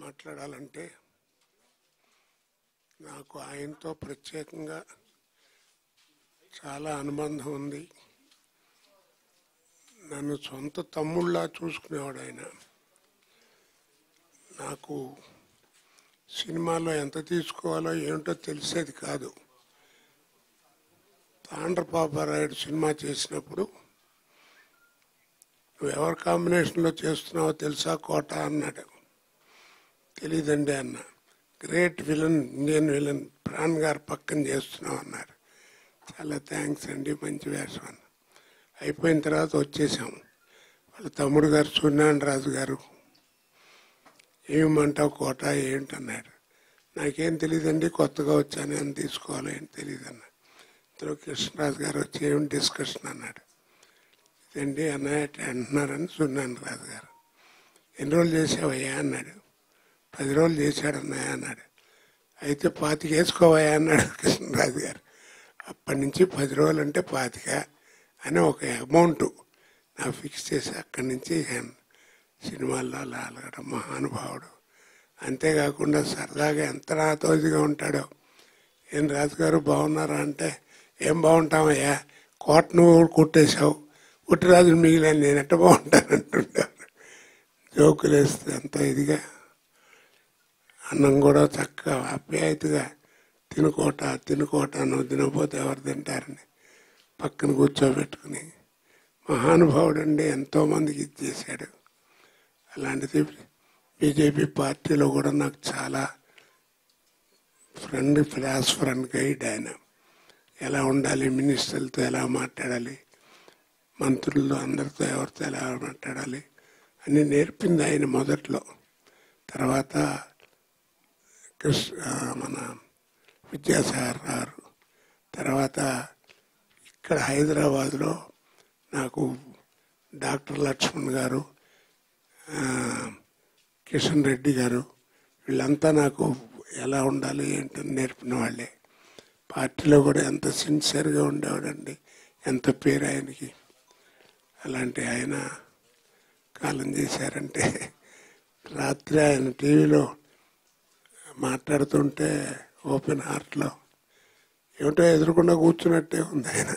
మాట్లాడాలంటే నాకు ఆయనతో ప్రత్యేకంగా చాలా అనుబంధం ఉంది నన్ను సొంత తమ్ముళ్ళ చూసుకునేవాడు ఆయన నాకు సినిమాలో ఎంత తీసుకోవాలో ఏమిటో తెలిసేది కాదు తాండ్రపాపారాయుడు సినిమా చేసినప్పుడు నువ్వు ఎవరి కాంబినేషన్లో చేస్తున్నావో తెలుసా కోట అన్నాడు తెలీదండి అన్న great villain Indian villain Pran garu పక్కన చేస్తున్నావు అన్నారు చాలా థ్యాంక్స్ అండి మంచి వేషం అన్న అయిపోయిన తర్వాత వచ్చేసాం వాళ్ళ తమ్ముడు గారు సూర్యనారాయణ రాజు గారు ఏమంటావు కోట ఏంటన్నాడు నాకేం తెలియదండి కొత్తగా వచ్చాను అని తీసుకోవాలి ఏం తెలియదు అన్న ఇంతలో కృష్ణరాజు గారు వచ్చి ఏం డిస్కషన్ అన్నాడు ఇదండి అన్నయ్య అంటున్నారని సూర్యనారాయణ రాజు గారు ఎన్ని రోజులు చేసావయ్యా అన్నాడు పది రోజులు చేశాడు అన్నయ్య అన్నాడు అయితే పాతిక వేసుకోవయ్యా అన్నాడు కృష్ణరాజు గారు అప్పటి నుంచి పది రోజులు అంటే పాతిక అని ఒక అమౌంట్ నాకు ఫిక్స్ చేసి అక్కడి నుంచి సినిమాల్లో అలా అలగడం మహానుభావుడు అంతేకాకుండా సరదాగా ఎంత నాతోదిగా ఉంటాడో ఏం రాజుగారు బాగున్నారా అంటే ఏం బాగుంటామయ్యా కోట నువ్వు కుట్టేశావు పుట్టిరాజులు మిగిలిన నేను ఎట్ట బాగుంటానంటుంటారు జోకులు వేస్తే అంత ఇదిగా అన్నం కూడా చక్కగా ఆప్యాయతగా తినుకోట తినుకోట నువ్వు తినకపోతే ఎవరు తింటారని పక్కన కూర్చోబెట్టుకుని మహానుభావుడు అండి ఎంతోమందికి ఇది చేశాడు అలాంటిది బీజేపీ పార్టీలో కూడా నాకు చాలా ఫ్రెండ్ ఫిలాసఫర్ అండ్ గైడ్ ఆయన ఎలా ఉండాలి మినిస్టర్లతో ఎలా మాట్లాడాలి మంత్రులతో అందరితో ఎవరితో ఎలా మాట్లాడాలి అని నేర్పింది ఆయన మొదట్లో తర్వాత కృష్ణ మన విద్యాసాగర్ గారు తర్వాత ఇక్కడ హైదరాబాద్లో నాకు డాక్టర్ లక్ష్మణ్ గారు ఆ, కిషన్ రెడ్డి గారు వీళ్ళంతా నాకు ఎలా ఉండాలి ఏంటని నేర్పిన వాళ్ళే పార్టీలో కూడా ఎంత సిన్సియర్గా ఉండేవాడండి ఎంత పేరు ఆయనకి అలాంటి ఆయన కాలం చేశారంటే రాత్రి ఆయన టీవీలో మాట్లాడుతుంటే ఓపెన్ హార్ట్లో ఏమిటో ఎదురుకుండా కూర్చున్నట్టే ఉంది ఆయన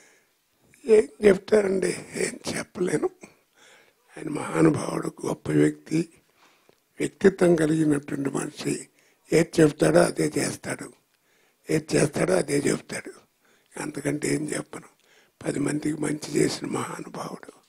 ఏం చెప్తారండి ఏం చెప్పలేను ఆయన మహానుభావుడు గొప్ప వ్యక్తి వ్యక్తిత్వం కలిగినటువంటి మనిషి ఏది చెప్తాడో అదే చేస్తాడు ఏది చేస్తాడో అదే చెప్తాడు అంతకంటే ఏం చెప్పను పది మందికి మంచి చేసిన మహానుభావుడు